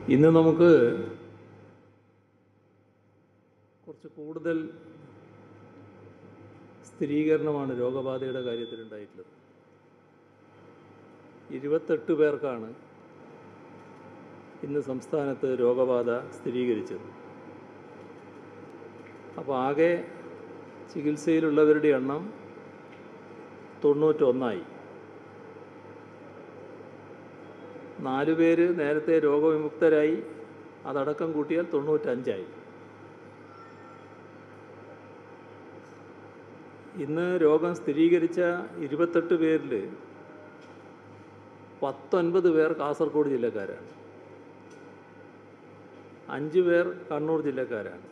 ഇന്ന് നമുക്ക് കുറച്ച് കൂടുതൽ സ്ഥിരീകരണമാണ് രോഗബാധയുടെ കാര്യത്തിലുണ്ടായിട്ടുള്ളത് ഇരുപത്തെട്ട് പേർക്കാണ് ഇന്ന് സംസ്ഥാനത്ത് രോഗബാധ സ്ഥിരീകരിച്ചത് അപ്പോൾ ആകെ ചികിത്സയിലുള്ളവരുടെ എണ്ണം തൊണ്ണൂറ്റൊന്നായി നാലു പേര് നേരത്തെ രോഗവിമുക്തരായി അതടക്കം കൂട്ടിയാൽ തൊണ്ണൂറ്റഞ്ചായി ഇന്ന് രോഗം സ്ഥിരീകരിച്ച ഇരുപത്തെട്ട് പേരിൽ പത്തൊൻപത് പേർ കാസർഗോഡ് ജില്ലക്കാരാണ് അഞ്ച് പേർ കണ്ണൂർ ജില്ലക്കാരാണ്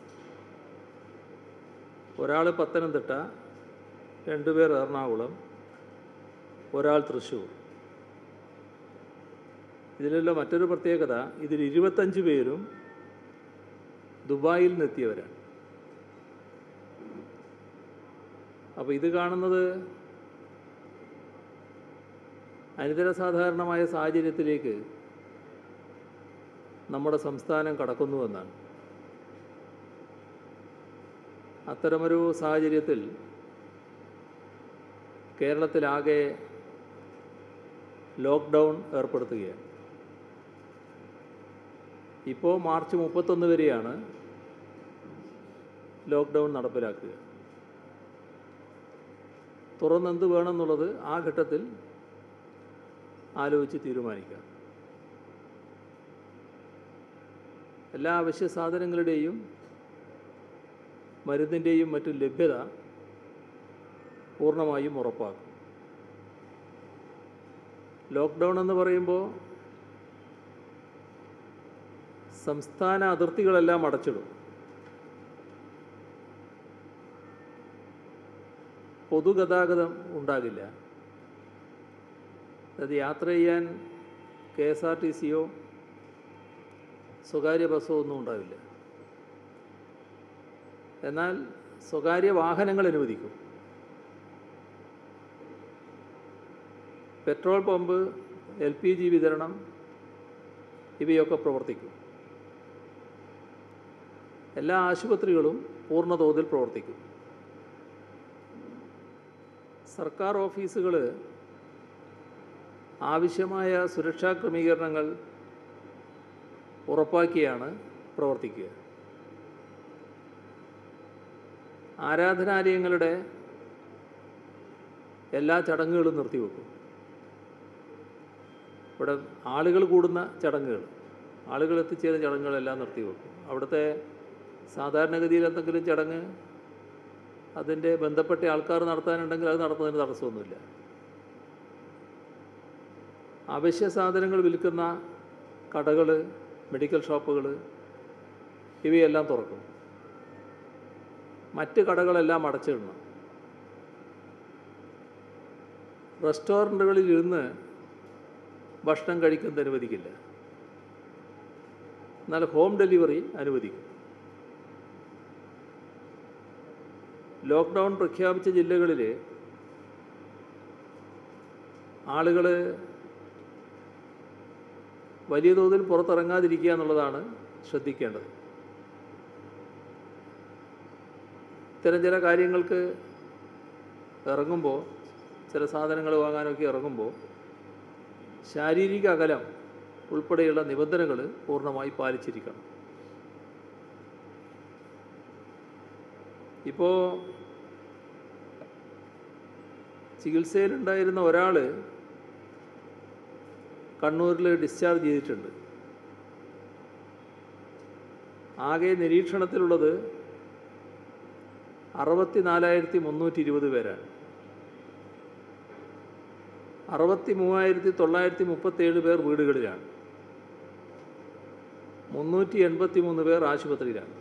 ഒരാൾ പത്തനംതിട്ട രണ്ട് പേർ എറണാകുളം ഒരാൾ തൃശ്ശൂർ ഇതിലുള്ള മറ്റൊരു പ്രത്യേകത ഇതിൽ ഇരുപത്തഞ്ച് പേരും ദുബായിൽ നിന്നെത്തിയവരാണ് അപ്പോൾ ഇത് കാണുന്നത് അനിതര സാധാരണമായ സാഹചര്യത്തിലേക്ക് നമ്മുടെ സംസ്ഥാനം കടക്കുന്നുവെന്നാണ് അത്തരമൊരു സാഹചര്യത്തിൽ കേരളത്തിലാകെ ലോക്ക്ഡൗൺ ഏർപ്പെടുത്തുകയാണ് ഇപ്പോൾ മാർച്ച് മുപ്പത്തൊന്ന് വരെയാണ് ലോക്ക്ഡൗൺ നടപ്പിലാക്കുക തുറന്നെന്ത് വേണമെന്നുള്ളത് ആ ഘട്ടത്തിൽ ആലോചിച്ച് തീരുമാനിക്കാം എല്ലാ അവശ്യ സാധനങ്ങളുടെയും മരുന്നിൻ്റെയും മറ്റും ലഭ്യത പൂർണ്ണമായും ഉറപ്പാക്കും ലോക്ക്ഡൗൺ എന്ന് പറയുമ്പോൾ സംസ്ഥാന അതിർത്തികളെല്ലാം അടച്ചിടും പൊതുഗതാഗതം ഉണ്ടാകില്ല അത് യാത്ര ചെയ്യാൻ കെ എസ് ആർ ടി സിയോ സ്വകാര്യ ബസ്സോ ഒന്നും ഉണ്ടാവില്ല എന്നാൽ സ്വകാര്യ വാഹനങ്ങൾ അനുവദിക്കും petrol pump L P G വിതരണം ഇവയൊക്കെ പ്രവർത്തിക്കും എല്ലാ ആശുപത്രികളും പൂർണ്ണതോതിൽ പ്രവർത്തിക്കും സർക്കാർ ഓഫീസുകൾ ആവശ്യമായ സുരക്ഷാ ക്രമീകരണങ്ങൾ ഉറപ്പാക്കിയാണ് പ്രവർത്തിക്കുക ആരാധനാലയങ്ങളുടെ എല്ലാ ചടങ്ങുകളും നിർത്തിവെക്കും ഇവിടെ ആളുകൾ കൂടുന്ന ചടങ്ങുകൾ ആളുകൾ എത്തിച്ചേരുന്ന ചടങ്ങുകളെല്ലാം നിർത്തിവെക്കും അവിടുത്തെ സാധാരണഗതിയിൽ എന്തെങ്കിലും ചടങ്ങ് അതിൻ്റെ ബന്ധപ്പെട്ട ആൾക്കാർ നടത്താനുണ്ടെങ്കിൽ അത് നടത്തുന്നതിന് തടസ്സമൊന്നുമില്ല അവശ്യ സാധനങ്ങൾ വിൽക്കുന്ന കടകൾ മെഡിക്കൽ ഷോപ്പുകൾ ഇവയെല്ലാം തുറക്കും മറ്റ് കടകളെല്ലാം അടച്ചിടണം റെസ്റ്റോറൻറ്റുകളിൽ ഇരുന്ന് ഭക്ഷണം കഴിക്കുന്നത് അനുവദിക്കില്ല എന്നാൽ ഹോം ഡെലിവറി അനുവദിക്കും ലോക്ക്ഡൗൺ പ്രഖ്യാപിച്ച ജില്ലകളിൽ ആളുകൾ വലിയ തോതിൽ പുറത്തിറങ്ങാതിരിക്കുക എന്നുള്ളതാണ് ശ്രദ്ധിക്കേണ്ടത് ഇത്തരം ചില കാര്യങ്ങൾക്ക് ഇറങ്ങുമ്പോൾ ചില സാധനങ്ങൾ വാങ്ങാനൊക്കെ ഇറങ്ങുമ്പോൾ ശാരീരിക അകലം ഉൾപ്പെടെയുള്ള നിബന്ധനകൾ പൂർണ്ണമായി പാലിച്ചിരിക്കണം ഇപ്പോൾ ചികിത്സയിലുണ്ടായിരുന്ന ഒരാൾ കണ്ണൂരിൽ ഡിസ്ചാർജ് ചെയ്തിട്ടുണ്ട് ആകെ നിരീക്ഷണത്തിലുള്ളത് അറുപത്തി നാലായിരത്തി മുന്നൂറ്റി ഇരുപത് പേരാണ് അറുപത്തി മൂവായിരത്തി തൊള്ളായിരത്തി മുപ്പത്തേഴ് പേർ വീടുകളിലാണ് മുന്നൂറ്റി എൺപത്തി മൂന്ന് പേർ ആശുപത്രിയിലാണ്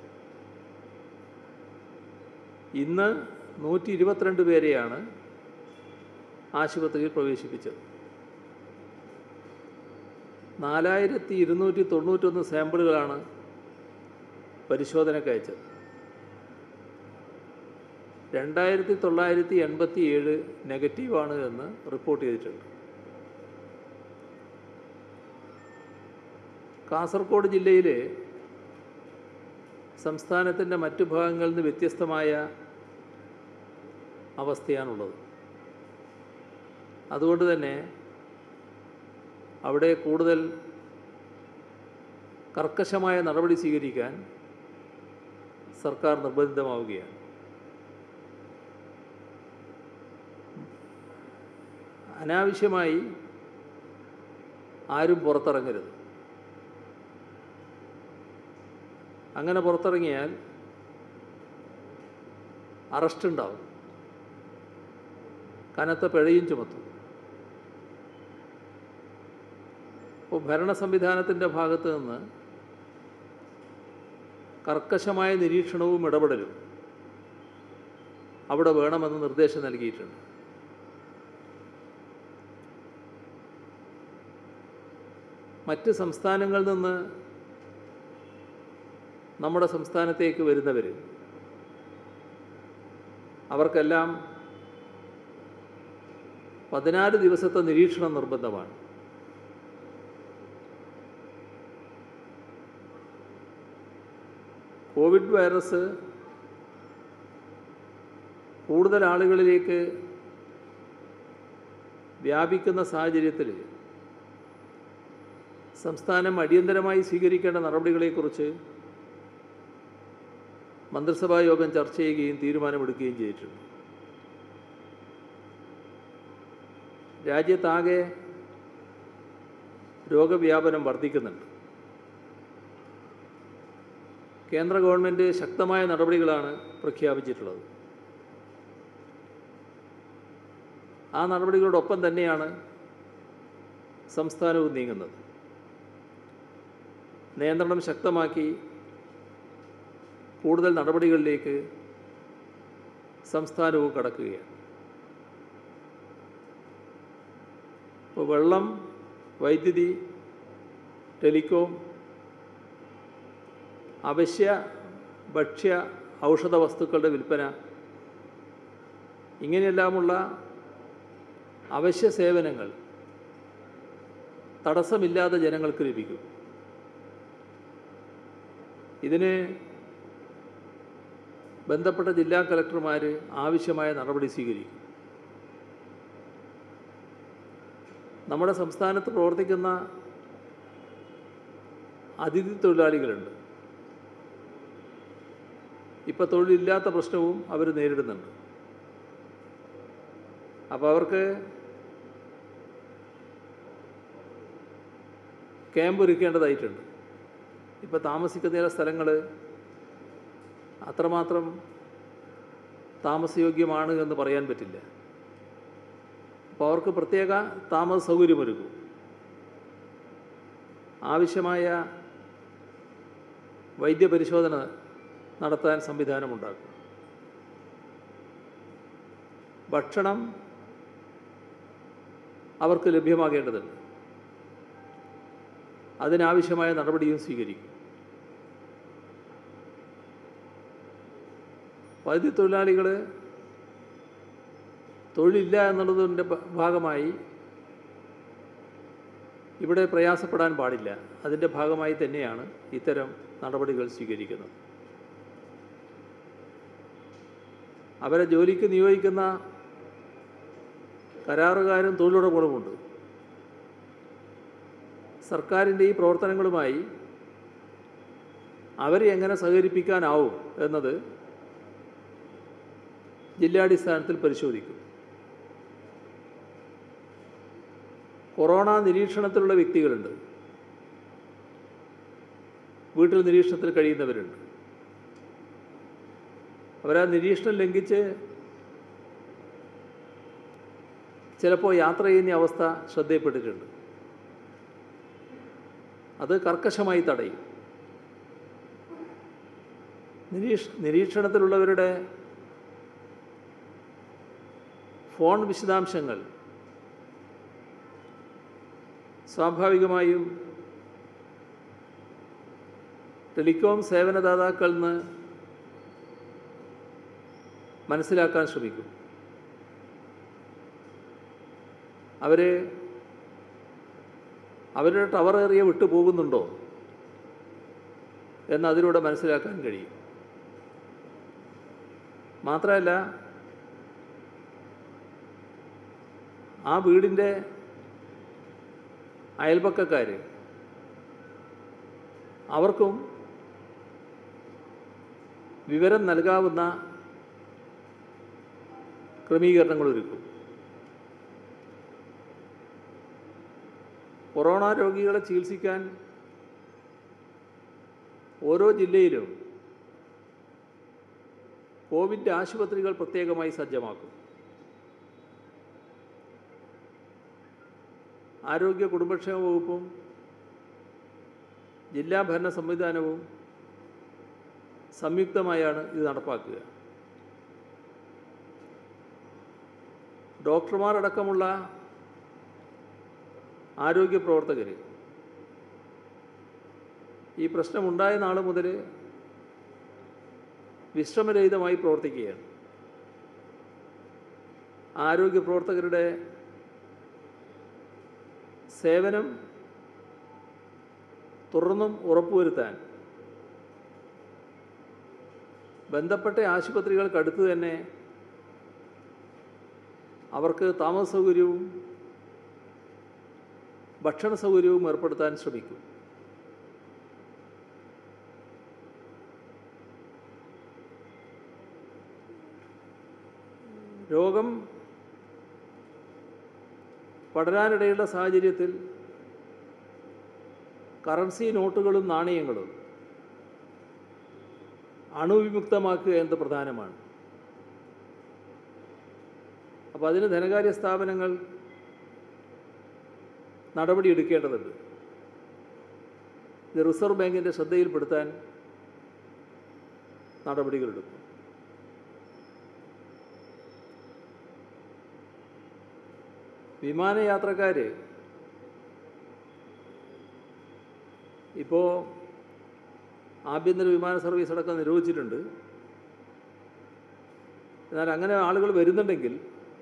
ഇന്ന് നൂറ്റി ഇരുപത്തിരണ്ട് പേരെയാണ് ആശുപത്രിയിൽ പ്രവേശിപ്പിച്ചത് നാലായിരത്തി ഇരുന്നൂറ്റി തൊണ്ണൂറ്റൊന്ന് സാമ്പിളുകളാണ് പരിശോധനയ്ക്ക് അയച്ചത് രണ്ടായിരത്തി തൊള്ളായിരത്തി എൺപത്തി ഏഴ് നെഗറ്റീവാണ് എന്ന് റിപ്പോർട്ട് ചെയ്തിട്ടുണ്ട് കാസർഗോഡ് ജില്ലയിൽ സംസ്ഥാനത്തിൻ്റെ മറ്റു ഭാഗങ്ങളിൽ നിന്ന് വ്യത്യസ്തമായ അവസ്ഥയാണുള്ളത് അതുകൊണ്ട് തന്നെ അവിടെ കൂടുതൽ കർക്കശമായ നടപടി സ്വീകരിക്കാൻ സർക്കാർ നിർബന്ധിതമാവുകയാണ് അനാവശ്യമായി ആരും പുറത്തിറങ്ങരുത് അങ്ങനെ പുറത്തിറങ്ങിയാൽ അറസ്റ്റ് ഉണ്ടാവും കനത്ത പിഴയും ചുമത്തും അപ്പോൾ ഭരണ സംവിധാനത്തിൻ്റെ ഭാഗത്ത് നിന്ന് കർക്കശമായ നിരീക്ഷണവും ഇടപെടലും അവിടെ വേണമെന്ന് നിർദ്ദേശം നൽകിയിട്ടുണ്ട് മറ്റ് സംസ്ഥാനങ്ങളിൽ നിന്ന് നമ്മുടെ സംസ്ഥാനത്തേക്ക് വരുന്നവർ അവർക്കെല്ലാം പതിനാല് ദിവസത്തെ നിരീക്ഷണം നിർബന്ധമാണ് കോവിഡ് വൈറസ് കൂടുതൽ ആളുകളിലേക്ക് വ്യാപിക്കുന്ന സാഹചര്യത്തിൽ സംസ്ഥാനം അടിയന്തരമായി സ്വീകരിക്കേണ്ട നടപടികളെക്കുറിച്ച് മന്ത്രിസഭാ യോഗം ചർച്ച ചെയ്യുകയും തീരുമാനമെടുക്കുകയും ചെയ്തിട്ടുണ്ട് രാജ്യത്താകെ രോഗവ്യാപനം വർദ്ധിക്കുന്നുണ്ട് കേന്ദ്ര ഗവൺമെൻറ് ശക്തമായ നടപടികളാണ് പ്രഖ്യാപിച്ചിട്ടുള്ളത് ആ നടപടികളോടൊപ്പം തന്നെയാണ് സംസ്ഥാനവും നീങ്ങുന്നത് നിയന്ത്രണം ശക്തമാക്കി കൂടുതൽ നടപടികളിലേക്ക് സംസ്ഥാനവും കടക്കുകയാണ് ഇപ്പോൾ വെള്ളം വൈദ്യുതി ടെലികോം അവശ്യ ഭക്ഷ്യ ഔഷധ വസ്തുക്കളുടെ വിൽപ്പന ഇങ്ങനെയെല്ലാമുള്ള അവശ്യ സേവനങ്ങൾ തടസ്സമില്ലാതെ ജനങ്ങൾക്ക് ലഭിക്കും ഇതിന് ബന്ധപ്പെട്ട ജില്ലാ കലക്ടർമാർ ആവശ്യമായ നടപടി സ്വീകരിക്കും നമ്മുടെ സംസ്ഥാനത്ത് പ്രവർത്തിക്കുന്ന അതിഥി തൊഴിലാളികളുണ്ട് ഇപ്പോൾ തൊഴിലില്ലാത്ത പ്രശ്നവും അവർ നേരിടുന്നുണ്ട് അപ്പോൾ അവർക്ക് ക്യാമ്പ് ഒരുക്കേണ്ടതായിട്ടുണ്ട് ഇപ്പോൾ താമസിക്കുന്ന ചില സ്ഥലങ്ങൾ അത്രമാത്രം താമസയോഗ്യമാണ് എന്ന് പറയാൻ പറ്റില്ല അപ്പോൾ അവർക്ക് പ്രത്യേക താമസ സൗകര്യമൊരുക്കും ആവശ്യമായ വൈദ്യപരിശോധന നടത്താൻ സംവിധാനമുണ്ടാക്കും ഭക്ഷണം അവർക്ക് ലഭ്യമാകേണ്ടതുണ്ട് അതിനാവശ്യമായ നടപടിയും സ്വീകരിക്കും വൈദ്യുതി തൊഴിലാളികൾ തൊഴിലില്ല എന്നുള്ളതിൻ്റെ ഭാഗമായി ഇവിടെ പ്രയാസപ്പെടാൻ പാടില്ല അതിൻ്റെ ഭാഗമായി തന്നെയാണ് ഇത്തരം നടപടികൾ സ്വീകരിക്കുന്നത് അവരെ ജോലിക്ക് നിയോഗിക്കുന്ന കരാറുകാരും തൊഴിലുടമകളുമുണ്ട് സർക്കാരിൻ്റെ ഈ പ്രവർത്തനങ്ങളുമായി അവരെ എങ്ങനെ സഹകരിപ്പിക്കാനാവും എന്നത് ജില്ലാടിസ്ഥാനത്തിൽ പരിശോധിക്കും കൊറോണ നിരീക്ഷണത്തിലുള്ള വ്യക്തികളുണ്ട് വീട്ടിൽ നിരീക്ഷണത്തിൽ കഴിയുന്നവരുണ്ട് അവരാ നിരീക്ഷണം ലംഘിച്ച് ചിലപ്പോൾ യാത്ര ചെയ്യുന്ന അവസ്ഥ ശ്രദ്ധയിൽപ്പെട്ടിട്ടുണ്ട് അത് കർക്കശമായി തടയും നിരീക്ഷ നിരീക്ഷണത്തിലുള്ളവരുടെ ഫോൺ വിശദാംശങ്ങൾ സ്വാഭാവികമായും ടെലികോം സേവനദാതാക്കളിൽ നിന്ന് മനസ്സിലാക്കാൻ ശ്രമിക്കും അവർ അവരുടെ ടവർ ഏറിയ വിട്ടു പോകുന്നുണ്ടോ എന്നതിലൂടെ മനസ്സിലാക്കാൻ കഴിയും മാത്രമല്ല ആ വീടിൻ്റെ അയൽപക്കക്കാർ അവർക്കും വിവരം നൽകാവുന്ന ക്രമീകരണങ്ങൾ ഒരുക്കും കൊറോണ രോഗികളെ ചികിത്സിക്കാൻ ഓരോ ജില്ലയിലും കോവിഡ് ആശുപത്രികൾ പ്രത്യേകമായി സജ്ജമാക്കും ആരോഗ്യ കുടുംബക്ഷേമ വകുപ്പും ജില്ലാ ഭരണ സംവിധാനവും സംയുക്തമായാണ് ഇത് നടപ്പാക്കുക ഡോക്ടർമാരടക്കമുള്ള ആരോഗ്യ പ്രവർത്തകർ ഈ പ്രശ്നമുണ്ടായ നാൾ മുതൽ വിശ്രമരഹിതമായി പ്രവർത്തിക്കുകയാണ് ആരോഗ്യ പ്രവർത്തകരുടെ സേവനം തുടർന്നും ഉറപ്പുവരുത്താൻ ബന്ധപ്പെട്ട ആശുപത്രികൾക്കടുത്ത് തന്നെ അവർക്ക് താമസ സൗകര്യവും ഭക്ഷണ സൗകര്യവും ഏർപ്പെടുത്താൻ ശ്രമിക്കും രോഗം പടരാനിടയുള്ള സാഹചര്യത്തിൽ കറൻസി നോട്ടുകളും നാണയങ്ങളും അണുവിമുക്തമാക്കുക എന്നത് പ്രധാനമാണ് അപ്പോൾ അതിന് ധനകാര്യ സ്ഥാപനങ്ങൾ നടപടിയെടുക്കേണ്ടതുണ്ട് ഇത് റിസർവ് ബാങ്കിൻ്റെ ശ്രദ്ധയിൽപ്പെടുത്താൻ നടപടികളെടുക്കും വിമാനയാത്രക്കാർ ഇപ്പോൾ ആഭ്യന്തര വിമാന സർവീസ് അടക്കം നിരോധിച്ചിട്ടുണ്ട് എന്നാൽ അങ്ങനെ ആളുകൾ വരുന്നുണ്ടെങ്കിൽ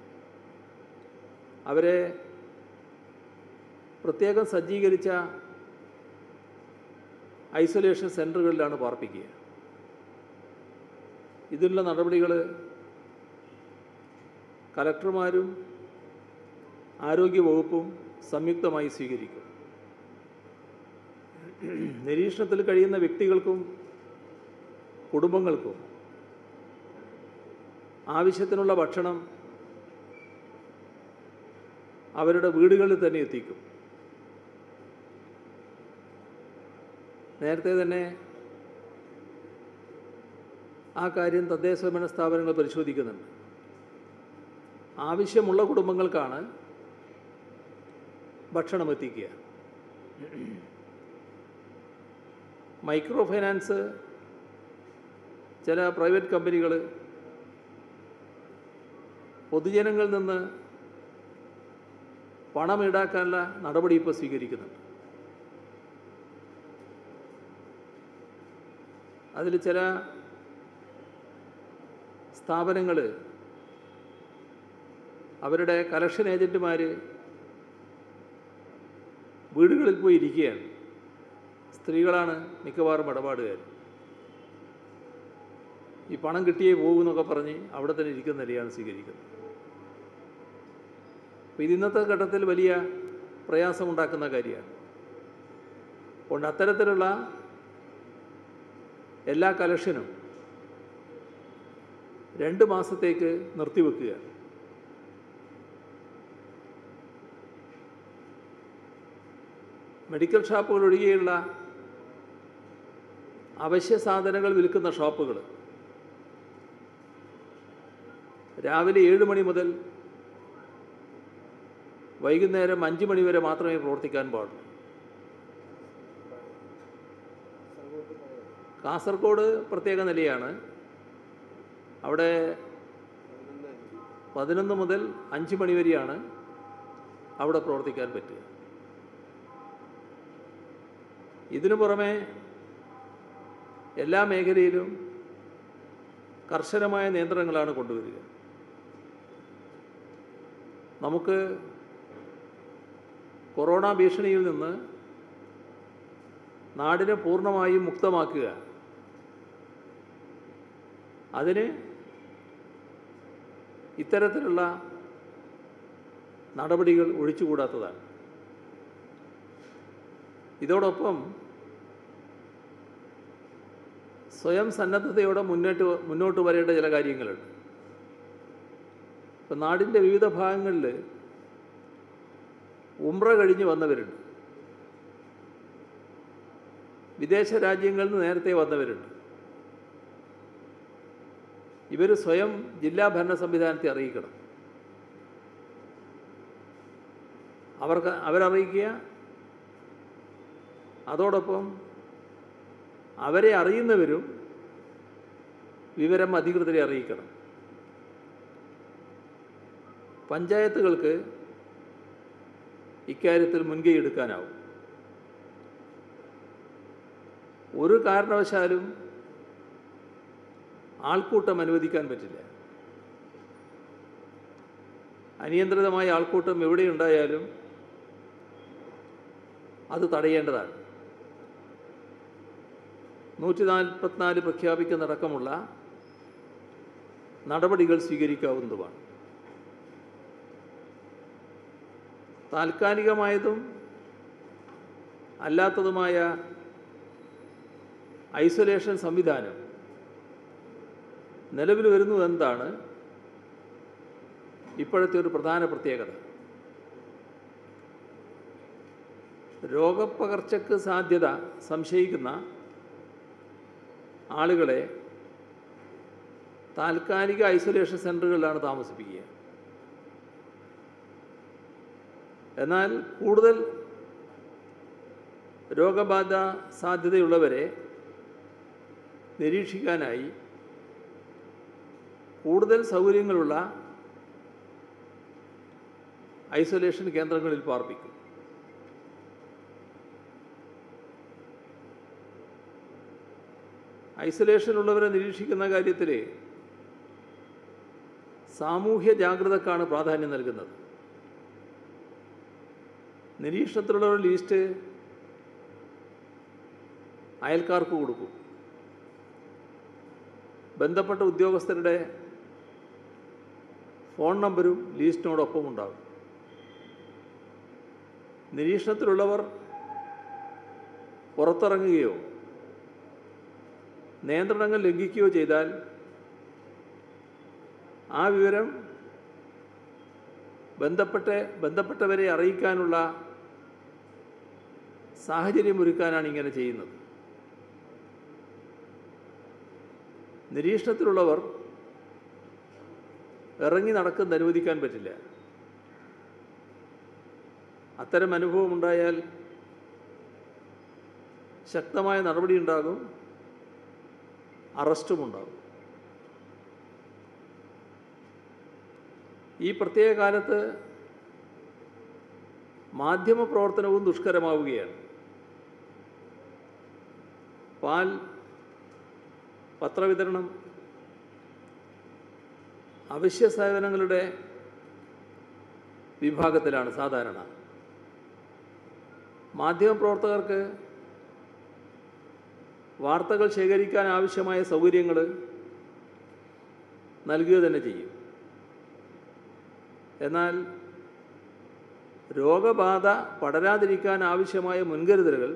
അവരെ പ്രത്യേകം സജ്ജീകരിച്ച ഐസൊലേഷൻ സെൻറ്ററുകളിലാണ് പാർപ്പിക്കുക ഇതിനുള്ള നടപടികൾ കലക്ടർമാരും ആരോഗ്യവകുപ്പും സംയുക്തമായി സ്വീകരിക്കും നിരീക്ഷണത്തിൽ കഴിയുന്ന വ്യക്തികൾക്കും കുടുംബങ്ങൾക്കും ആവശ്യത്തിനുള്ള ഭക്ഷണം അവരുടെ വീടുകളിൽ തന്നെ എത്തിക്കും നേരത്തെ തന്നെ ആ കാര്യം തദ്ദേശ സ്വയംഭരണ സ്ഥാപനങ്ങൾ പരിശോധിക്കുന്നുണ്ട് ആവശ്യമുള്ള കുടുംബങ്ങൾക്കാണ് ഭക്ഷണം എത്തിക്കുക മൈക്രോ ഫൈനാൻസ് ചില പ്രൈവറ്റ് കമ്പനികൾ പൊതുജനങ്ങളിൽ നിന്ന് പണം ഈടാക്കാനുള്ള നടപടി ഇപ്പോൾ സ്വീകരിക്കുന്നുണ്ട് അതിൽ ചില സ്ഥാപനങ്ങൾ അവരുടെ കലക്ഷൻ ഏജൻറ്റുമാർ വീടുകളിൽ പോയി ഇരിക്കുകയാണ് സ്ത്രീകളാണ് മിക്കവാറും ഇടപാടുകാർ ഈ പണം കിട്ടിയേ പോകുമെന്നൊക്കെ പറഞ്ഞ് അവിടെ തന്നെ ഇരിക്കുന്ന നിലയാണ് സ്വീകരിക്കുന്നത് അപ്പോൾ ഇത് ഇന്നത്തെ ഘട്ടത്തിൽ വലിയ പ്രയാസമുണ്ടാക്കുന്ന കാര്യമാണ് അതുകൊണ്ട് അത്തരത്തിലുള്ള എല്ലാ കലക്ഷനും രണ്ട് മാസത്തേക്ക് നിർത്തിവെക്കുക മെഡിക്കൽ ഷാപ്പുകൾ ഒഴികെയുള്ള അവശ്യ സാധനങ്ങൾ വിൽക്കുന്ന ഷോപ്പുകൾ രാവിലെ ഏഴ് മണി മുതൽ വൈകുന്നേരം അഞ്ച് മണി വരെ മാത്രമേ പ്രവർത്തിക്കാൻ പാടുള്ളൂ കാസർഗോഡ് പ്രത്യേക നിലയാണ് അവിടെ പതിനൊന്ന് മുതൽ അഞ്ച് മണി വരെയാണ് അവിടെ പ്രവർത്തിക്കാൻ പറ്റുക ഇതിനു പുറമെ എല്ലാ മേഖലയിലും കർശനമായ നിയന്ത്രണങ്ങളാണ് കൊണ്ടുവരിക നമുക്ക് കൊറോണ ഭീഷണിയിൽ നിന്ന് നാടിനെ പൂർണ്ണമായും മുക്തമാക്കുക അതിന് ഇത്തരത്തിലുള്ള നടപടികൾ ഒഴിച്ചുകൂടാത്തതാണ് ഇതോടൊപ്പം സ്വയം സന്നദ്ധതയോടെ മുന്നോട്ട് മുന്നോട്ട് വരേണ്ട ചില കാര്യങ്ങളുണ്ട് ഇപ്പം നാടിൻ്റെ വിവിധ ഭാഗങ്ങളിൽ ഉംറ കഴിഞ്ഞ് വന്നവരുണ്ട് വിദേശ രാജ്യങ്ങളിൽ നിന്ന് നേരത്തെ വന്നവരുണ്ട് ഇവർ സ്വയം ജില്ലാ ഭരണ സംവിധാനത്തെ അറിയിക്കണം അവർക്ക് അവരറിയിക്കുക അതോടൊപ്പം അവരെ അറിയുന്നവരും വിവരം അധികൃതരെ അറിയിക്കണം പഞ്ചായത്തുകൾക്ക് ഇക്കാര്യത്തിൽ മുൻകൈ എടുക്കാനാവും ഒരു കാരണവശാലും ആൾക്കൂട്ടം അനുവദിക്കാൻ പറ്റില്ല അനിയന്ത്രിതമായ ആൾക്കൂട്ടം എവിടെയുണ്ടായാലും അത് തടയേണ്ടതാണ് നൂറ്റി നാൽപ്പത്തിനാല് പ്രഖ്യാപിക്കുന്നതടക്കമുള്ള നടപടികൾ സ്വീകരിക്കാവുന്നതുമാണ് താൽക്കാലികമായതും അല്ലാത്തതുമായ ഐസൊലേഷൻ സംവിധാനം നിലവിൽ വരുന്നു എന്താണ് ഇപ്പോഴത്തെ ഒരു പ്രധാന പ്രത്യേകത രോഗപ്പകർച്ചക്ക് സാധ്യത സംശയിക്കുന്ന ആളുകളെ താൽക്കാലിക ഐസൊലേഷൻ സെൻ്ററുകളിലാണ് താമസിപ്പിക്കുക എന്നാൽ കൂടുതൽ രോഗബാധ സാധ്യതയുള്ളവരെ നിരീക്ഷിക്കാനായി കൂടുതൽ സൗകര്യങ്ങളുള്ള ഐസൊലേഷൻ കേന്ദ്രങ്ങളിൽ പാർപ്പിക്കും ഐസൊലേഷനുള്ളവരെ നിരീക്ഷിക്കുന്ന കാര്യത്തിൽ സാമൂഹ്യ ജാഗ്രതക്കാണ് പ്രാധാന്യം നൽകുന്നത് നിരീക്ഷണത്തിലുള്ളവരുടെ ലിസ്റ്റ് അയൽക്കാർക്ക് കൊടുക്കും ബന്ധപ്പെട്ട ഉദ്യോഗസ്ഥരുടെ ഫോൺ നമ്പരും ലിസ്റ്റിനോടൊപ്പം ഉണ്ടാകും നിരീക്ഷണത്തിലുള്ളവർ പുറത്തിറങ്ങുകയോ നിയന്ത്രണങ്ങൾ ലംഘിക്കുകയോ ചെയ്താൽ ആ വിവരം ബന്ധപ്പെട്ട ബന്ധപ്പെട്ടവരെ അറിയിക്കാനുള്ള സാഹചര്യമൊരുക്കാനാണ് ഇങ്ങനെ ചെയ്യുന്നത് നിരീക്ഷണത്തിലുള്ളവർ ഇറങ്ങി നടക്കുന്ന അനുവദിക്കാൻ പറ്റില്ല അത്തരം അനുഭവം ഉണ്ടായാൽ ശക്തമായ നടപടി ഉണ്ടാകും അറസ്റ്റും ഉണ്ടാകും ഈ പ്രത്യേക കാലത്ത് മാധ്യമ പ്രവർത്തനവും ദുഷ്കരമാവുകയാണ് പാൽ പത്രവിതരണം അവശ്യ സേവനങ്ങളുടെ വിഭാഗത്തിലാണ് സാധാരണ മാധ്യമപ്രവർത്തകർക്ക് വാർത്തകൾ ശേഖരിക്കാൻ ആവശ്യമായ സൗകര്യങ്ങൾ നൽകുക തന്നെ ചെയ്യും എന്നാൽ രോഗബാധ പടരാതിരിക്കാൻ ആവശ്യമായ മുൻകരുതലുകൾ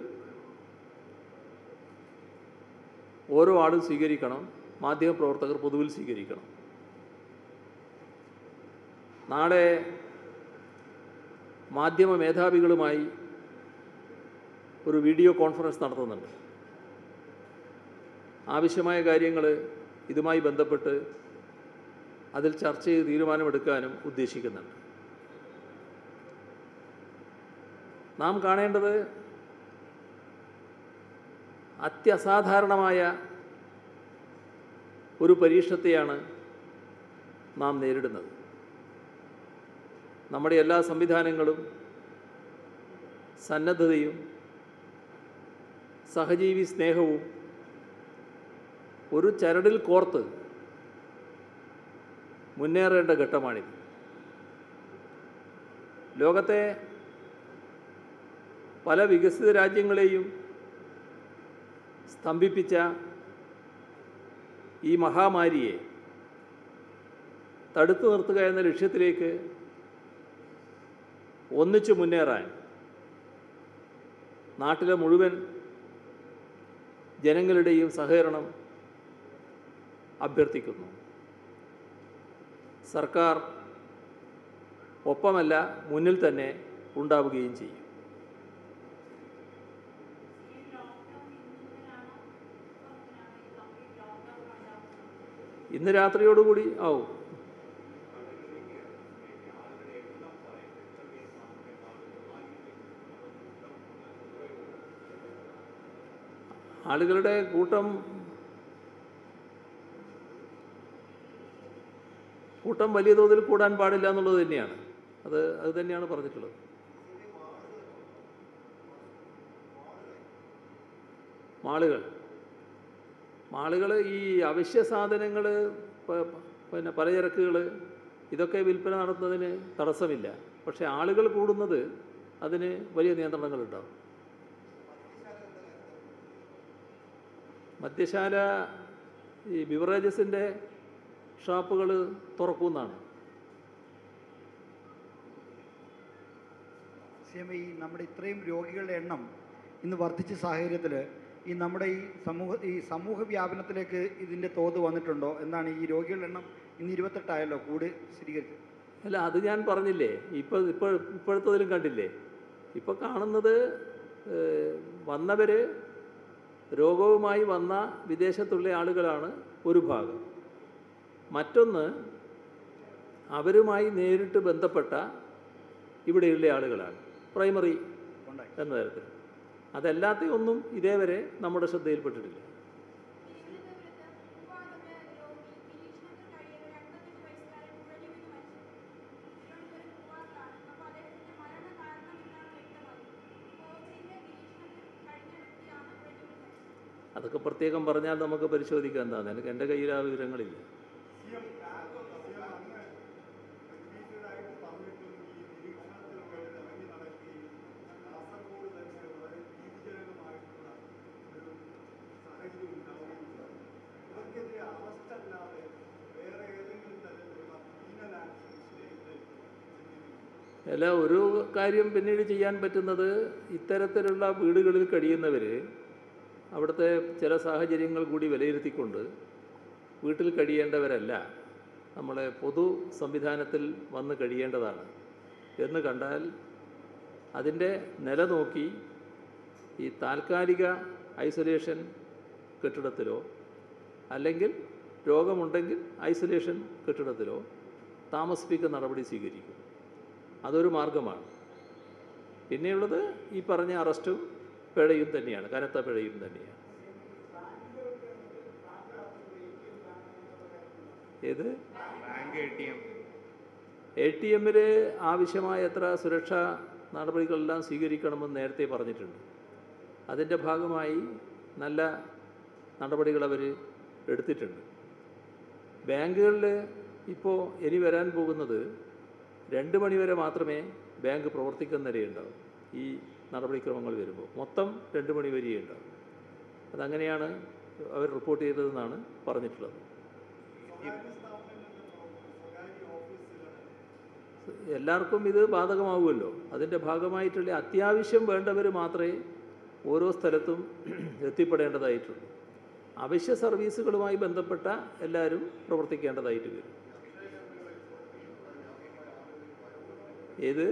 ഓരോ ആളും സ്വീകരിക്കണം മാധ്യമപ്രവർത്തകർ പൊതുവിൽ സ്വീകരിക്കണം നാളെ മാധ്യമ മേധാവികളുമായി ഒരു വീഡിയോ കോൺഫറൻസ് നടത്തുന്നുണ്ട് ആവശ്യമായ കാര്യങ്ങൾ ഇതുമായി ബന്ധപ്പെട്ട് അതിൽ ചർച്ച ചെയ്ത് തീരുമാനമെടുക്കാനും ഉദ്ദേശിക്കുന്നുണ്ട് നാം കാണേണ്ടത് അത്യസാധാരണമായ ഒരു പരീക്ഷണത്തെയാണ് നാം നേരിടുന്നത് നമ്മുടെ എല്ലാ സംവിധാനങ്ങളും സന്നദ്ധതയും സഹജീവി സ്നേഹവും ഒരു ചരടിൽ കോർത്ത് മുന്നേറേണ്ട ഘട്ടമാണിത് ലോകത്തെ പല വികസിത രാജ്യങ്ങളെയും സ്തംഭിപ്പിച്ച ഈ മഹാമാരിയെ തടുത്തു നിർത്തുക എന്ന ലക്ഷ്യത്തിലേക്ക് ഒന്നിച്ചു മുന്നേറാൻ നാട്ടിലെ മുഴുവൻ ജനങ്ങളുടെയും സഹകരണം അഭ്യർത്ഥിക്കുന്നു സർക്കാർ ഒപ്പമല്ല മുന്നിൽ തന്നെ ഉണ്ടാവുകയും ചെയ്യും ഇന്ന് രാത്രിയോടുകൂടി ആവും ആളുകളുടെ കൂട്ടം കൂട്ടം വലിയ തോതിൽ കൂടാൻ പാടില്ല എന്നുള്ളത് തന്നെയാണ് അത് അത് തന്നെയാണ് പറഞ്ഞിട്ടുള്ളത് മാളുകൾ മാളുകൾ ഈ അവശ്യ സാധനങ്ങൾ പിന്നെ പലചരക്കുകൾ ഇതൊക്കെ വിൽപ്പന നടത്തുന്നതിന് തടസ്സമില്ല പക്ഷേ ആളുകൾ കൂടുന്നത് അതിന് വലിയ നിയന്ത്രണങ്ങളുണ്ടാവും മദ്യശാല ഈ ബിവറേജസിൻ്റെ ഷാപ്പുകൾ തുറക്കുമെന്നാണ് സി എം ഈ നമ്മുടെ ഇത്രയും രോഗികളുടെ എണ്ണം ഇന്ന് വർദ്ധിച്ച സാഹചര്യത്തിൽ ഈ നമ്മുടെ ഈ സമൂഹ ഈ സമൂഹ വ്യാപനത്തിലേക്ക് ഇതിൻ്റെ തോത് വന്നിട്ടുണ്ടോ എന്നാണ് ഈ രോഗികളുടെ എണ്ണം ഇന്ന് ഇരുപത്തെട്ടായല്ലോ കൂടി സ്ഥിരീകരിച്ചത് അല്ല അത് ഞാൻ പറഞ്ഞില്ലേ ഇപ്പോൾ ഇപ്പോൾ ഇപ്പോഴത്തതിലും കണ്ടില്ലേ ഇപ്പോൾ കാണുന്നത് ഏഹ്, വന്നവർ രോഗവുമായി വന്ന വിദേശത്തുള്ള ആളുകളാണ് ഒരു ഭാഗം മറ്റൊന്ന് അവരുമായി നേരിട്ട് ബന്ധപ്പെട്ട ഇവിടെയുള്ള ആളുകളാണ് പ്രൈമറി ഉണ്ടായി എന്ന തരത്തിൽ അതല്ലാത്ത ഒന്നും ഇതേവരെ നമ്മുടെ ശ്രദ്ധയിൽപ്പെട്ടിട്ടില്ല അതൊക്കെ പ്രത്യേകം പറഞ്ഞാൽ നമുക്ക് പരിശോധിക്കാം എന്താണ് എനിക്ക് എൻ്റെ കയ്യിൽ ആ വിവരങ്ങളില്ല അല്ല ഒരു കാര്യം പിന്നീട് ചെയ്യാൻ പറ്റുന്നത് ഇത്തരത്തിലുള്ള വീടുകളിൽ കഴിയുന്നവർ അവിടുത്തെ ചില സാഹചര്യങ്ങൾ കൂടി വിലയിരുത്തിക്കൊണ്ട് വീട്ടിൽ കഴിയേണ്ടവരല്ല നമ്മളെ പൊതു സംവിധാനത്തിൽ വന്ന് കഴിയേണ്ടതാണ് എന്ന് കണ്ടാൽ അതിൻ്റെ നില നോക്കി ഈ താൽക്കാലിക ഐസൊലേഷൻ കെട്ടിടത്തിലോ അല്ലെങ്കിൽ രോഗമുണ്ടെങ്കിൽ ഐസൊലേഷൻ കെട്ടിടത്തിലോ താമസിപ്പിക്കുന്ന നടപടി സ്വീകരിക്കും അതൊരു മാർഗമാണ് പിന്നെയുള്ളത് ഈ പറഞ്ഞ അറസ്റ്റും പിഴയും തന്നെയാണ് കനത്ത പിഴയും തന്നെയാണ് ഏത് bank A T M A T എമ്മിൽ ആവശ്യമായ എത്ര സുരക്ഷാ നടപടികളെല്ലാം സ്വീകരിക്കണമെന്ന് നേരത്തെ പറഞ്ഞിട്ടുണ്ട് അതിൻ്റെ ഭാഗമായി നല്ല നടപടികൾ അവർ എടുത്തിട്ടുണ്ട് ബാങ്കുകളിൽ ഇപ്പോൾ ഇനി വരാൻ പോകുന്നത് രണ്ട് മണിവരെ മാത്രമേ ബാങ്ക് പ്രവർത്തിക്കുന്ന നിലയുണ്ടാവും ഈ നടപടിക്രമങ്ങൾ വരുമ്പോൾ മൊത്തം രണ്ട് മണി വരെയേ ഉണ്ടാവും അതങ്ങനെയാണ് അവർ റിപ്പോർട്ട് ചെയ്തതെന്നാണ് പറഞ്ഞിട്ടുള്ളത് എല്ലാവർക്കും ഇത് ബാധകമാവുമല്ലോ അതിൻ്റെ ഭാഗമായിട്ടുള്ള അത്യാവശ്യം വേണ്ടവർ മാത്രമേ ഓരോ സ്ഥലത്തും എത്തിപ്പെടേണ്ടതായിട്ടുള്ളൂ അവശ്യ സർവീസുകളുമായി ബന്ധപ്പെട്ട എല്ലാവരും പ്രവർത്തിക്കേണ്ടതായിട്ട് വരും ഏത്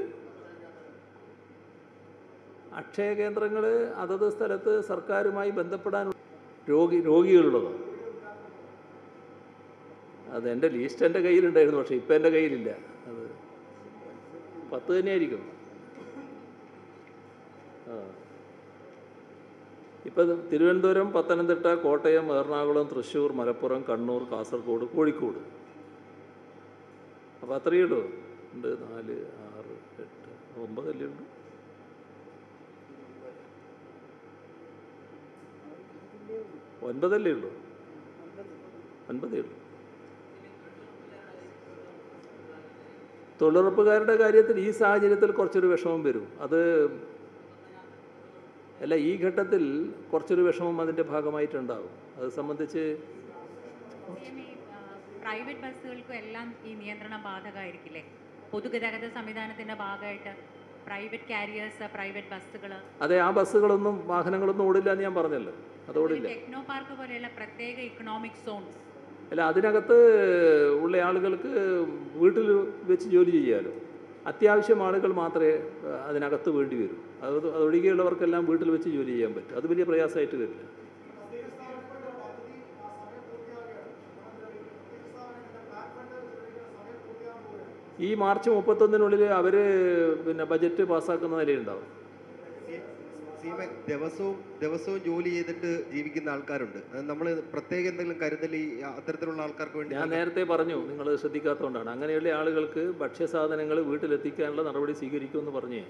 അക്ഷയ കേന്ദ്രങ്ങൾ അതത് സ്ഥലത്ത് സർക്കാരുമായി ബന്ധപ്പെടാൻ രോഗി രോഗികളുള്ളതോ അത് എൻ്റെ ലിസ്റ്റ് എൻ്റെ കയ്യിലുണ്ടായിരുന്നു പക്ഷേ ഇപ്പം എൻ്റെ കയ്യിലില്ല അത് പത്ത് തന്നെയായിരിക്കും ആ ഇപ്പം തിരുവനന്തപുരം പത്തനംതിട്ട കോട്ടയം എറണാകുളം തൃശ്ശൂർ മലപ്പുറം കണ്ണൂർ കാസർഗോഡ് കോഴിക്കോട് അപ്പോൾ അത്രയേ ഉള്ളൂ ഉണ്ട് നാല് ആറ് എട്ട് ഒമ്പതല്ലേ ഉള്ളൂ ഒൻപതല്ലേ ഉള്ളൂ ഒൻപതേ ഉള്ളൂ തൊഴിലുറപ്പുകാരുടെ കാര്യത്തിൽ ഈ സാഹചര്യത്തിൽ കുറച്ചൊരു വിഷമം വരും അത് അല്ല ഈ ഘട്ടത്തിൽ കുറച്ചൊരു വിഷമം അതിൻ്റെ ഭാഗമായിട്ടുണ്ടാവും അത് സംബന്ധിച്ച് പ്രൈവറ്റ് ബസ്സുകൾക്കും എല്ലാം ഈ നിയന്ത്രണം ബാധകമായിരിക്കില്ലേ പൊതുഗതാഗത സംവിധാനത്തിന്റെ ഭാഗമായിട്ട് പ്രൈവറ്റ് കാരിയേഴ്സ് പ്രൈവറ്റ് ബസ്സുകൾ അതെ ആ ബസ്സുകളൊന്നും വാഹനങ്ങളൊന്നും ഓടില്ല എന്ന് ഞാൻ പറഞ്ഞല്ലോ അത് ഓടില്ല ടെക്നോ പാർക്ക് പോലെയുള്ള പ്രത്യേക ഇക്കണോമിക് സോൺസ് അല്ല അതിനകത്ത് ഉള്ള ആളുകൾക്ക് വീട്ടിൽ വെച്ച് ജോലി ചെയ്യാമല്ലോ അത്യാവശ്യം ആളുകൾ മാത്രമേ അഹ്, അതിനകത്ത് വേണ്ടി വരൂ അത് അതൊഴികെയുള്ളവർക്കെല്ലാം വീട്ടിൽ വെച്ച് ജോലി ചെയ്യാൻ പറ്റും അത് വലിയ പ്രയാസമായിട്ട് വരില്ല ഈ മാർച്ച് മുപ്പത്തൊന്നിനുള്ളിൽ അവർ പിന്നെ ബജറ്റ് പാസ്സാക്കുന്ന നിലയുണ്ടാവും സീമ ദിവസവും ദിവസവും ജോലി ചെയ്തിട്ട് ജീവിക്കുന്ന ആൾക്കാരുണ്ട് നമ്മൾ പ്രത്യേക എന്തെങ്കിലും കരുതൽ ഈ അത്തരത്തിലുള്ള ആൾക്കാർക്ക് വേണ്ടി ഞാൻ നേരത്തെ പറഞ്ഞു നിങ്ങൾ ശ്രദ്ധിക്കാത്തതുകൊണ്ടാണ് അങ്ങനെയുള്ള ആളുകൾക്ക് ഭക്ഷ്യസാധനങ്ങൾ വീട്ടിലെത്തിക്കാനുള്ള നടപടി സ്വീകരിക്കുമെന്ന് പറഞ്ഞേ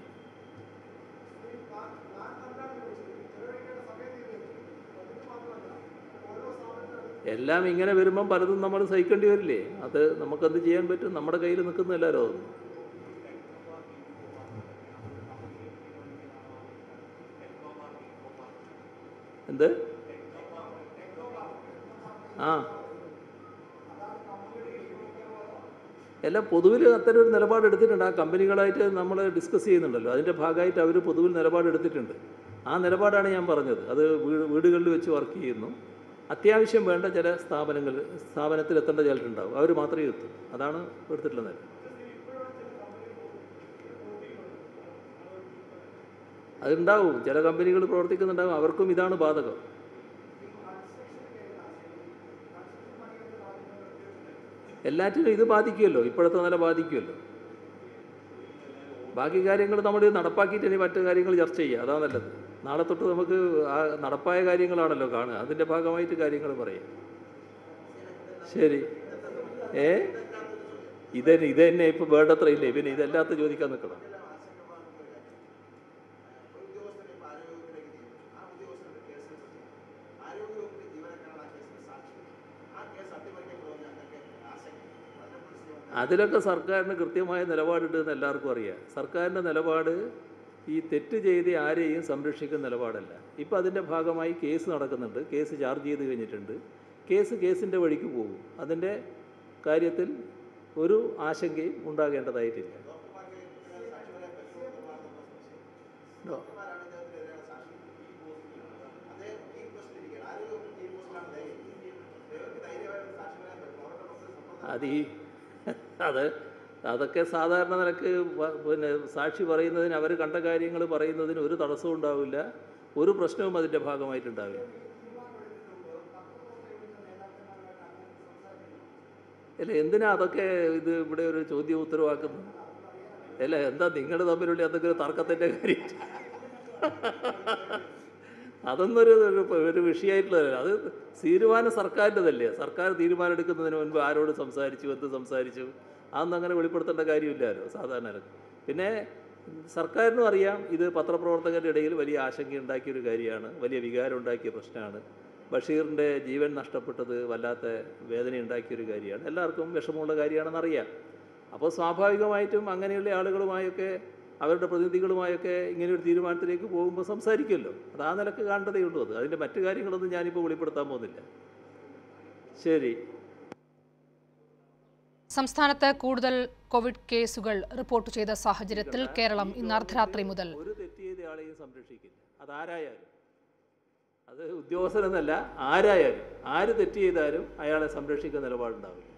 എല്ലാം ഇങ്ങനെ വരുമ്പം പലതും നമ്മൾ സഹിക്കേണ്ടി വരില്ലേ അത് നമുക്കെന്ത് ചെയ്യാൻ പറ്റും നമ്മുടെ കയ്യിൽ നിൽക്കുന്നില്ലല്ലോ അതൊന്നും എന്ത് ആ എല്ലാം പൊതുവിൽ അത്തരം ഒരു നിലപാട് എടുത്തിട്ടുണ്ട് ആ കമ്പനികളായിട്ട് നമ്മൾ ഡിസ്കസ് ചെയ്യുന്നുണ്ടല്ലോ അതിൻ്റെ ഭാഗമായിട്ട് അവർ പൊതുവിൽ നിലപാട് എടുത്തിട്ടുണ്ട് ആ നിലപാടാണ് ഞാൻ പറഞ്ഞത് അത് വീട് വീടുകളിൽ വെച്ച് വർക്ക് ചെയ്യുന്നു അത്യാവശ്യം വേണ്ട ചില സ്ഥാപനങ്ങൾ സ്ഥാപനത്തിൽ എത്തേണ്ട ചിലരുണ്ടാവും അവർ മാത്രമേ എത്തൂ അതാണ് എടുത്തിട്ടുള്ള നില അതുണ്ടാവും ചില കമ്പനികൾ പ്രവർത്തിക്കുന്നുണ്ടാവും അവർക്കും ഇതാണ് ബാധകം എല്ലാറ്റിനും ഇത് ബാധിക്കുമല്ലോ ഇപ്പോഴത്തെ നില ബാധിക്കുമല്ലോ ബാക്കി കാര്യങ്ങൾ നമ്മൾ നടപ്പാക്കിയിട്ട് ഇനി മറ്റു കാര്യങ്ങൾ ചർച്ച ചെയ്യുക അതാ നല്ലത് നാളെ തൊട്ട് നമുക്ക് ആ നടപ്പായ കാര്യങ്ങളാണല്ലോ കാണുക അതിൻ്റെ ഭാഗമായിട്ട് കാര്യങ്ങൾ പറയാം ശരി ഏ ഇതന്നെ ഇതന്നെ ഇപ്പം വേണ്ടത്ര ഇല്ലേ പിന്നെ ഇതല്ലാത്ത ചോദിക്കാൻ നിൽക്കണം അതിലൊക്കെ സർക്കാരിന് കൃത്യമായ നിലപാടുണ്ട് എന്ന് എല്ലാവർക്കും അറിയാം സർക്കാരിൻ്റെ നിലപാട് ഈ തെറ്റ് ചെയ്ത് ആരെയും സംരക്ഷിക്കുന്ന നിലപാടല്ല ഇപ്പം അതിൻ്റെ ഭാഗമായി കേസ് നടക്കുന്നുണ്ട് കേസ് ചാർജ് ചെയ്ത് കഴിഞ്ഞിട്ടുണ്ട് കേസ് കേസിൻ്റെ വഴിക്ക് പോകും അതിൻ്റെ കാര്യത്തിൽ ഒരു ആശങ്കയും ഉണ്ടാകേണ്ടതായിട്ടില്ല ഡോ- അത് ഈ അത് അതൊക്കെ സാധാരണ നിലക്ക് വ- പിന്നെ സാക്ഷി പറയുന്നതിന് അവർ കണ്ട കാര്യങ്ങൾ പറയുന്നതിന് ഒരു തടസ്സവും ഉണ്ടാവില്ല ഒരു പ്രശ്നവും അതിൻ്റെ ഭാഗമായിട്ടുണ്ടാവില്ല അല്ല എന്തിനാ അതൊക്കെ ഇത് ഇവിടെ ഒരു ചോദ്യം ഉത്തരവാക്കുന്നത് അല്ല എന്താ നിങ്ങൾ തമ്മിലുള്ള എന്തെങ്കിലും തർക്കത്തിൻ്റെ കാര്യം അതൊന്നും ഒരു ഒരു ഒരു വിഷയമായിട്ടുള്ളതല്ല അത് തീരുമാനം സർക്കാരിൻ്റെതല്ലേ സർക്കാർ തീരുമാനം എടുക്കുന്നതിന് മുൻപ് ആരോട് സംസാരിച്ചു എന്ത് സംസാരിച്ചു അതൊന്നും അങ്ങനെ വെളിപ്പെടുത്തേണ്ട കാര്യമില്ലല്ലോ സാധാരണ നിലക്ക്. പിന്നെ സർക്കാരിനും അറിയാം ഇത് പത്രപ്രവർത്തകരുടെ ഇടയിൽ വലിയ ആശങ്കയുണ്ടാക്കിയ ഒരു കാര്യമാണ് വലിയ വികാരം ഉണ്ടാക്കിയ പ്രശ്നമാണ് ബഷീറിൻ്റെ ജീവൻ നഷ്ടപ്പെട്ടത് വല്ലാത്ത വേദന ഉണ്ടാക്കിയ ഒരു കാര്യമാണ് എല്ലാവർക്കും വിഷമമുള്ള കാര്യമാണെന്ന് അറിയാം അപ്പോൾ സ്വാഭാവികമായിട്ടും അങ്ങനെയുള്ള ആളുകളുമായൊക്കെ അവരുടെ പ്രതിനിധികളുമായൊക്കെ ഇങ്ങനെ ഒരു തീരുമാനത്തിലേക്ക് പോകുമ്പോൾ സംസാരിക്കുമല്ലോ അത് ആ നിലക്ക് കാണേണ്ടതേ ഉള്ളൂ അത് അതിൻ്റെ മറ്റു കാര്യങ്ങളൊന്നും ഞാനിപ്പോൾ വെളിപ്പെടുത്താൻ പോകുന്നില്ല ശരി സംസ്ഥാനത്ത് കൂടുതൽ കോവിഡ് കേസുകൾ റിപ്പോർട്ട് ചെയ്ത സാഹചര്യത്തിൽ കേരളം ഇന്ന് അർദ്ധരാത്രി മുതൽ ഒരു തെറ്റ് ചെയ്ത ആളെയും സംരക്ഷിക്കില്ല അതാരായാലും അത് ഉദ്യോഗസ്ഥനെന്നല്ല ആരായാലും ആര് തെറ്റ് ചെയ്താലും അയാളെ സംരക്ഷിക്കുന്ന നിലപാടുണ്ടാവില്ല